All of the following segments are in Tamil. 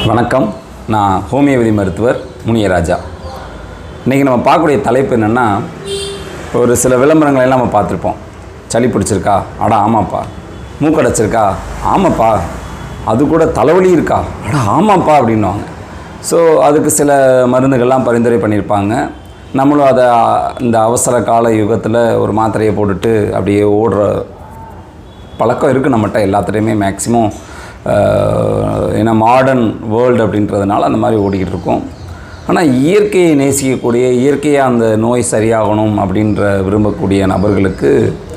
வணக்கம் நான் ஹோமியோபதி மருத்துவர் முனியராஜா இன்றைக்கி நம்ம பார்க்கக்கூடிய தலைப்பு என்னென்னா ஒரு சில விளம்பரங்களை எல்லாம் நம்ம பார்த்துருப்போம் சளி பிடிச்சிருக்கா அட ஆமாப்பா மூக்கடைச்சிருக்கா ஆமாப்பா அது கூட தலைவலி இருக்கா அட ஆமாப்பா அப்படின்னுவாங்க ஸோ அதுக்கு சில மருந்துகள்லாம் பரிந்துரை பண்ணியிருப்பாங்க நம்மளும் அதை இந்த அவசர கால யுகத்தில் ஒரு மாத்திரையை போட்டுட்டு அப்படியே ஓடுற பழக்கம் இருக்குது நம்மகிட்ட எல்லாத்துலேயுமே மேக்ஸிமம் ஏன்னா மாடர்ன் வேர்ல்டு அப்படின்றதுனால அந்த மாதிரி ஓடிக்கிட்டு இருக்கோம் ஆனால் இயற்கையை நேசிக்கக்கூடிய இயற்கையாக அந்த நோய் சரியாகணும் அப்படின்ற விரும்பக்கூடிய நபர்களுக்கு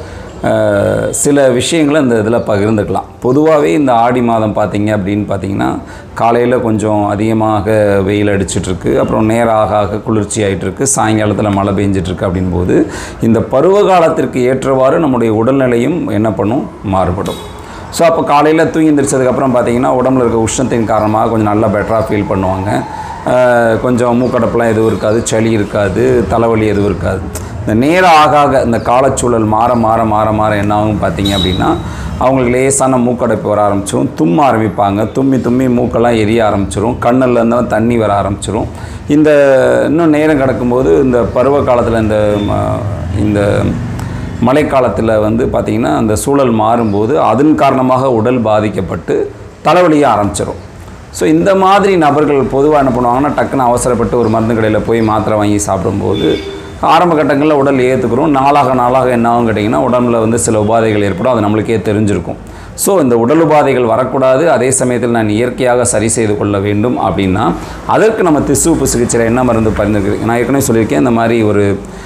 அஹ், சில விஷயங்களை இந்த இதில் பகிர்ந்துக்கலாம் பொதுவாகவே இந்த ஆடி மாதம் பார்த்தீங்க அப்படின்னு பார்த்தீங்கன்னா காலையில் கொஞ்சம் அதிகமாக வெயில் அடிச்சிட்ருக்கு அப்புறம் நேரம் ஆக ஆக குளிர்ச்சி ஆகிட்டுருக்கு சாயங்காலத்தில் மழை பெஞ்சிட்ருக்கு அப்படின்போது இந்த பருவ காலத்திற்கு ஏற்றவாறு நம்முடைய உடல்நிலையும் என்ன பண்ணும் மாறுபடும் ஸோ அப்போ காலையில் தூங்கி எந்திரிச்சதுக்கப்புறம் பார்த்தீங்கன்னா உடம்புல இருக்க உஷ்ணத்தின் காரணமாக கொஞ்சம் நல்லா பெட்டராக ஃபீல் பண்ணுவாங்க அஹ் கொஞ்சம் மூக்கடப்பெல்லாம் எதுவும் இருக்காது சளி இருக்காது தலைவலி எதுவும் இருக்காது இந்த நேரம் ஆக ஆக இந்த காலச்சூழல் மாற மாற மாற மாற என்ன ஆகும் பார்த்தீங்க அப்படின்னா அவங்களுக்கு லேசான மூக்கடைப்பு வர ஆரம்பிச்சிடும் தும்ம ஆரம்பிப்பாங்க தும்மி தும்மி மூக்கெல்லாம் எரிய ஆரம்பிச்சிரும் கண்ணில் இருந்தாலும் தண்ணி வர ஆரம்பிச்சிரும் இந்த இன்னும் நேரம் கிடக்கும்போது இந்த பருவ காலத்தில் இந்த ம- இந்த மழைக்காலத்தில் வந்து பார்த்திங்கன்னா அந்த சூழல் மாறும்போது அதன் காரணமாக உடல் பாதிக்கப்பட்டு தலைவலிய ஆரம்பிச்சிடும் ஸோ இந்த மாதிரி நபர்கள் பொதுவாக என்ன பண்ணுவாங்கன்னா டக்குன்னு அவசரப்பட்டு ஒரு மருந்து கடையில் போய் மாத்திரை வாங்கி சாப்பிடும்போது ஆரம்ப கட்டங்களில் உடல் ஏற்றுக்கிறோம் நாளாக நாளாக என்ன ஆகும் கேட்டிங்கன்னா உடம்புல வந்து சில உபாதைகள் ஏற்படும் அது நம்மளுக்கே தெரிஞ்சிருக்கும் ஸோ இந்த உடல் உபாதைகள் வரக்கூடாது அதே சமயத்தில் நான் இயற்கையாக சரி செய்து கொள்ள வேண்டும் அப்படின்னா அதற்கு நம்ம திசுப்பு சிகிச்சையில் என்ன மருந்து பரிந்துரைக்கிறேன் நான் ஏற்கனவே சொல்லியிருக்கேன் இந்த மாதிரி ஒரு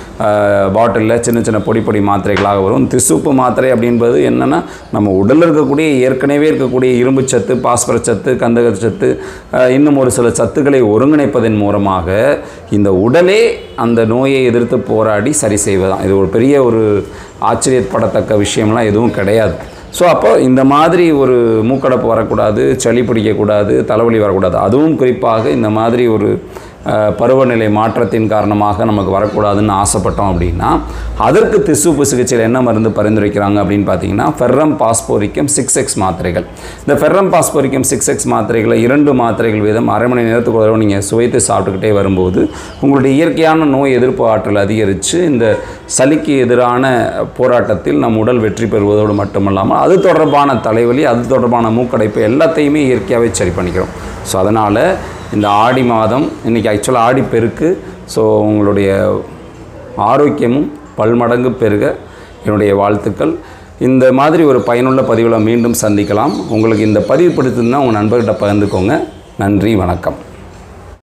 பாட்டிலில் சின்ன சின்ன பொடி பொடி மாத்திரைகளாக வரும் திசுப்பு மாத்திரை அப்படின்றது என்னென்னா நம்ம உடலில் இருக்கக்கூடிய ஏற்கனவே இருக்கக்கூடிய இரும்பு சத்து பாஸ்பரஸ் சத்து கந்தக சத்து அஹ், இன்னும் ஒரு சில சத்துக்களை ஒருங்கிணைப்பதன் மூலமாக இந்த உடலே அந்த நோயை எதிர்த்து போராடி சரி செய்வதுதான் இது ஒரு பெரிய ஒரு ஆச்சரியப்படத்தக்க விஷயம்லாம் எதுவும் கிடையாது ஸோ அப்போ இந்த மாதிரி ஒரு மூக்கடைப்பு வரக்கூடாது சளி பிடிக்கக்கூடாது தலைவலி வரக்கூடாது அதுவும் குறிப்பாக இந்த மாதிரி ஒரு அஹ், பருவநிலை மாற்றத்தின் காரணமாக நமக்கு வரக்கூடாதுன்னு ஆசைப்பட்டோம் அப்படின்னா அதற்கு திசுப்பு சிகிச்சையில் என்ன மருந்து பரிந்துரைக்கிறாங்க அப்படின்னு பார்த்தீங்கன்னா ஃபெர்ரம் பாஸ்போரிக்கம் சிக்ஸ் எக்ஸ் மாத்திரைகள் இந்த ஃபெர்ரம் பாஸ்போரிக்கம் சிக்ஸ் எக்ஸ் மாத்திரைகளை இரண்டு மாத்திரைகள் வீதம் அரை மணி நேரத்துக்கு ஒரு தடவை நீங்கள் சுவைத்து சாப்பிட்டுக்கிட்டே வரும்போது உங்களுடைய இயற்கையான நோய் எதிர்ப்பு ஆற்றல் அதிகரித்து இந்த சளிக்கு எதிரான போராட்டத்தில் நம் உடல் வெற்றி பெறுவதோடு மட்டுமல்லாமல் அது தொடர்பான தலைவலி அது தொடர்பான மூக்கடைப்பு எல்லாத்தையுமே இயற்கையாகவே சரி பண்ணிக்கிறோம் ஸோ அதனால் இந்த ஆடி மாதம் இன்றைக்கி ஆக்சுவலாக ஆடி பெருக்கு ஸோ உங்களுடைய ஆரோக்கியமும் பல்மடங்கு பெருக என்னுடைய வாழ்த்துக்கள் இந்த மாதிரி ஒரு பயனுள்ள பதிவில் மீண்டும் சந்திக்கலாம் உங்களுக்கு இந்த பதிவு பிடிச்சிருந்தா உங்கள் நண்பர்கிட்ட பகிர்ந்துக்கோங்க நன்றி வணக்கம்